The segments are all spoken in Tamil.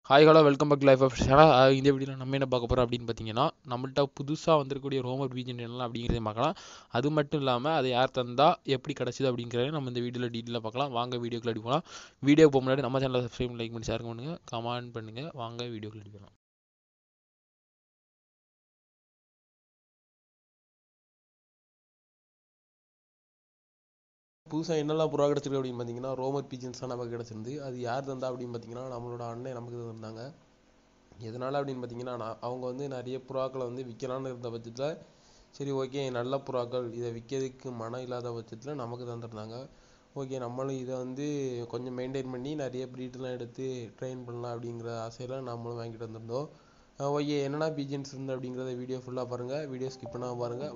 hi hello welcome back life of channel இந்த வீடியோவில் நம்ம என்ன பார்க்க போகிறோம் அப்படின்னு பார்த்தீங்கன்னா நம்மள்ட்ட புதுசாக வந்திருக்கக்கூடிய ரோமர் பீஜன் என்னலாம் அப்படிங்கிறதையும் பார்க்கலாம் அது மட்டும் இல்லாமல் அதை யார் தந்தா எப்படி கிடச்சிது அப்படிங்கிறத நம்ம இந்த வீடியோவில் டீட்டெயிலாக பார்க்கலாம் வாங்க வீடியோக்குள்ள அடி போகலாம் வீடியோ போக முன்னாடி நம்ம சேனலை சப்ஸ்கிரைப் லைக் பண்ணி ஷேர் பண்ணுங்கள் கமெண்ட் பண்ணுங்கள் வாங்க வீடியோக்குள்ள அடி போகலாம் புதுசாக என்னெல்லாம் புறா கிடச்சிருக்கு அப்படின்னு பார்த்தீங்கன்னா ரோமர் பீஜன்ஸ் தான் நமக்கு கிடச்சிருந்து அது யார் தந்தா அப்படின்னு பார்த்தீங்கன்னா நம்மளோட அண்ணன் நமக்கு தந்தாங்க எதனால் அப்படின்னு பார்த்தீங்கன்னா நான் அவங்க வந்து நிறைய புறாக்களை வந்து விற்கலான்னு இருந்த பட்சத்தில் சரி ஓகே நல்ல புறாக்கள் இதை விற்கிறதுக்கு மனம் இல்லாத பட்சத்தில் நமக்கு தந்துருந்தாங்க ஓகே நம்மளும் இதை வந்து கொஞ்சம் மெயின்டைன் பண்ணி நிறைய ப்ரீட்லாம் எடுத்து ட்ரெயின் பண்ணலாம் அப்படிங்கிற ஆசையில் நம்மளும் வாங்கிட்டு வந்திருந்தோம் ஓகே என்னென்ன பீஜன்ஸ் இருந்து அப்படிங்கிறத வீடியோ ஃபுல்லாக பாருங்கள் வீடியோ ஸ்கிப் பண்ணாமல் பாருங்கள்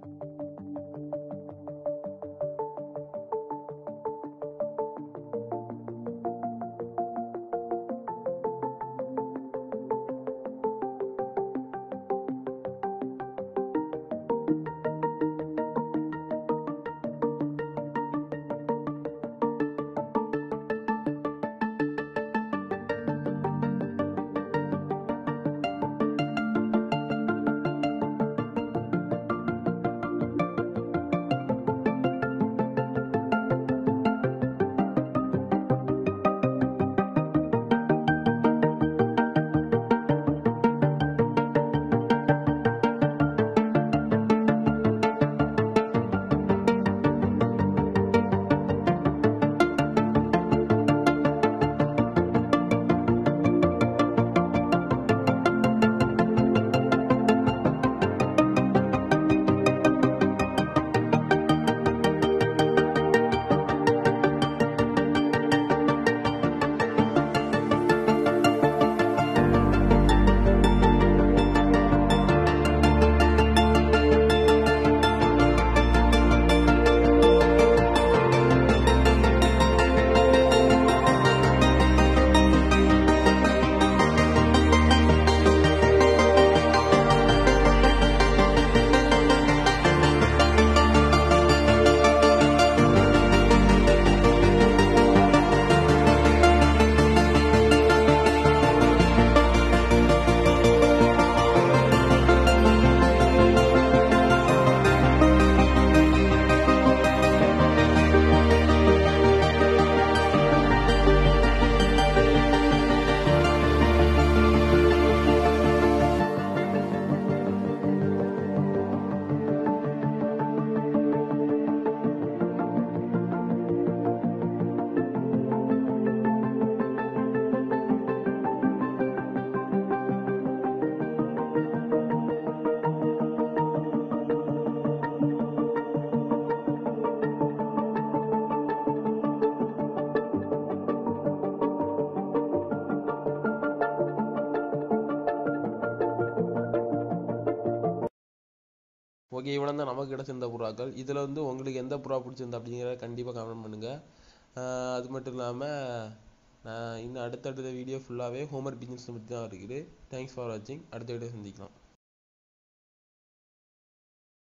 ஓகே இவ்வளோ தான் நமக்கு கிடச்சிருந்த புறாக்கள் இதில் வந்து உங்களுக்கு எந்த புறா பிடிச்சிருந்தா அப்படிங்கிறத கண்டிப்பாக கமெண்ட் பண்ணுங்கள் அது மட்டும் இல்லாமல் நான் இன்னும் அடுத்தடுத்த வீடியோ ஃபுல்லாகவே ஹோம்ஒர்க் பிஸ்னஸ் பற்றி தான் இருக்குது தேங்க்ஸ் ஃபார் வாட்சிங் அடுத்த வீடியோ சந்திக்கலாம்